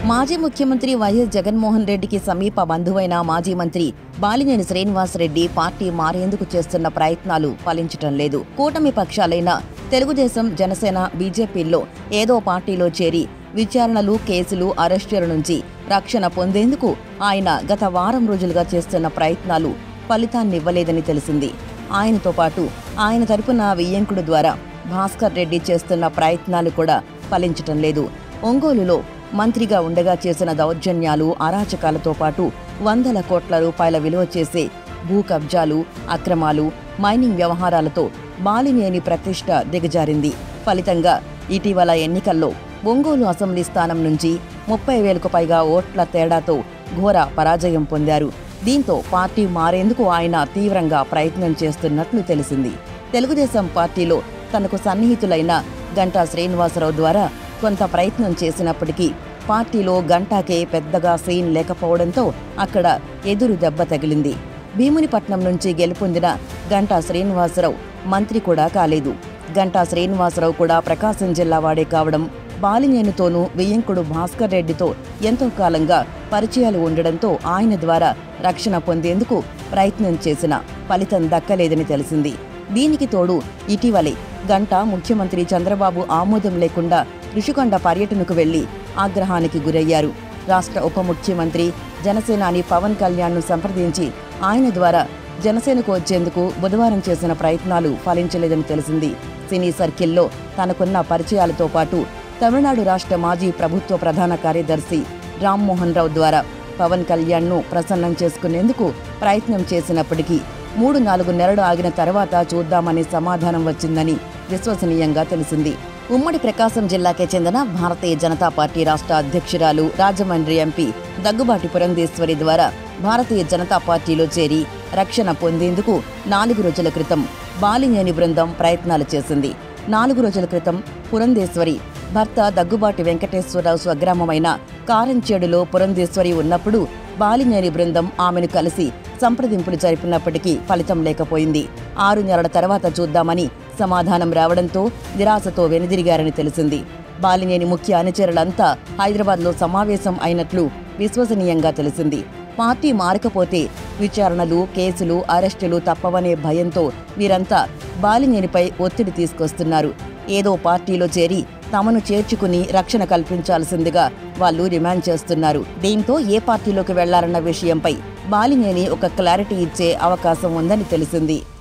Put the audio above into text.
మాజీ ముఖ్యమంత్రి వైఎస్ జగన్మోహన్ రెడ్డికి సమీప బంధువైన మాజీ మంత్రి బాలినేని శ్రీనివాసరెడ్డి పార్టీ మారేందుకు చేస్తున్న ప్రయత్నాలు ఫలించటం లేదు కూటమి పక్షాలైన తెలుగుదేశం జనసేన బీజేపీల్లో ఏదో పార్టీలో చేరి విచారణలు కేసులు అరెస్టుల నుంచి రక్షణ పొందేందుకు ఆయన గత వారం రోజులుగా చేస్తున్న ప్రయత్నాలు ఫలితాన్నివ్వలేదని తెలిసింది ఆయనతో పాటు ఆయన తరపున వియ్యంకుడు ద్వారా భాస్కర్ రెడ్డి చేస్తున్న ప్రయత్నాలు కూడా ఫలించటం లేదు ఒంగోలులో మంత్రిగా ఉండగా చేసిన దౌర్జన్యాలు అరాచకాలతో పాటు వందల కోట్ల రూపాయల విలువ చేసే భూ కబ్జాలు అక్రమాలు మైనింగ్ వ్యవహారాలతో బాలినేని ప్రతిష్ట దిగజారింది ఫలితంగా ఇటీవల ఎన్నికల్లో ఒంగోలు అసెంబ్లీ స్థానం నుంచి ముప్పై వేలకు పైగా ఓట్ల తేడాతో ఘోర పరాజయం పొందారు దీంతో పార్టీ మారేందుకు ఆయన తీవ్రంగా ప్రయత్నం చేస్తున్నట్లు తెలిసింది తెలుగుదేశం పార్టీలో తనకు సన్నిహితులైన గంటా శ్రీనివాసరావు ద్వారా కొంత ప్రయత్నం చేసినప్పటికీ పార్టీలో గంటాకే పెద్దగా సీన్ లేకపోవడంతో అక్కడ ఎదురు దెబ్బ తగిలింది భీమునిపట్నం నుంచి గెలుపొందిన గంటా శ్రీనివాసరావు మంత్రి కూడా కాలేదు గంటా శ్రీనివాసరావు కూడా ప్రకాశం జిల్లా వాడే కావడం బాలినేనితోనూ వెయ్యంకుడు భాస్కర్ రెడ్డితో ఎంతో కాలంగా పరిచయాలు ఉండడంతో ఆయన ద్వారా రక్షణ పొందేందుకు ప్రయత్నం చేసిన ఫలితం దక్కలేదని తెలిసింది దీనికి తోడు ఇటీవలే గంట ముఖ్యమంత్రి చంద్రబాబు ఆమోదం లేకుండా ఋషికొండ పర్యటనకు వెళ్లి ఆగ్రహానికి గురయ్యారు రాష్ట్ర ఉప ముఖ్యమంత్రి జనసేనాని పవన్ కళ్యాణ్ను సంప్రదించి ఆయన ద్వారా జనసేనకు వచ్చేందుకు బుధవారం చేసిన ప్రయత్నాలు ఫలించలేదని తెలిసింది సినీ సర్కిల్లో తనకున్న పరిచయాలతో పాటు తమిళనాడు రాష్ట్ర మాజీ ప్రభుత్వ ప్రధాన కార్యదర్శి రామ్మోహన్ రావు ద్వారా పవన్ కళ్యాణ్ను ప్రసన్నం చేసుకునేందుకు ప్రయత్నం చేసినప్పటికీ మూడు నాలుగు నెలలు ఆగిన తర్వాత చూద్దామనే సమాధానం వచ్చిందని విశ్వసనీయంగా తెలిసింది ఉమ్మడి ప్రకాశం జిల్లాకే చెందిన భారతీయ జనతా పార్టీ రాష్ట్ర అధ్యక్షురాలు రాజమండ్రి ఎంపీ దగ్గుబాటి పురంధేశ్వరి ద్వారా భారతీయ జనతా పార్టీలో చేరి రక్షణ పొందేందుకు నాలుగు రోజుల క్రితం బాలినేని బృందం ప్రయత్నాలు చేసింది నాలుగు రోజుల క్రితం పురంధేశ్వరి భర్త దగ్గుబాటి వెంకటేశ్వరరావు స్వగ్రామమైన కారంచేడులో పురంధేశ్వరి ఉన్నప్పుడు బాలినేని బృందం ఆమెను కలిసి సంప్రదింపులు జరిపినప్పటికీ ఫలితం లేకపోయింది ఆరు నెలల తర్వాత చూద్దామని సమాధానం రావడంతో నిరాశతో వెనుదిరిగారని తెలిసింది బాలినేని ముఖ్య అనుచరులంతా హైదరాబాద్లో సమావేశం అయినట్లు విశ్వసనీయంగా తెలిసింది పార్టీ మారకపోతే విచారణలు కేసులు అరెస్టులు తప్పవనే భయంతో వీరంతా బాలినేనిపై ఒత్తిడి తీసుకొస్తున్నారు ఏదో పార్టీలో చేరి తమను చేర్చుకుని రక్షణ కల్పించాల్సిందిగా వాళ్ళు డిమాండ్ చేస్తున్నారు దీంతో ఏ పార్టీలోకి వెళ్లారన్న విషయంపై బాలినేని ఒక క్లారిటీ ఇచ్చే అవకాశం ఉందని తెలిసింది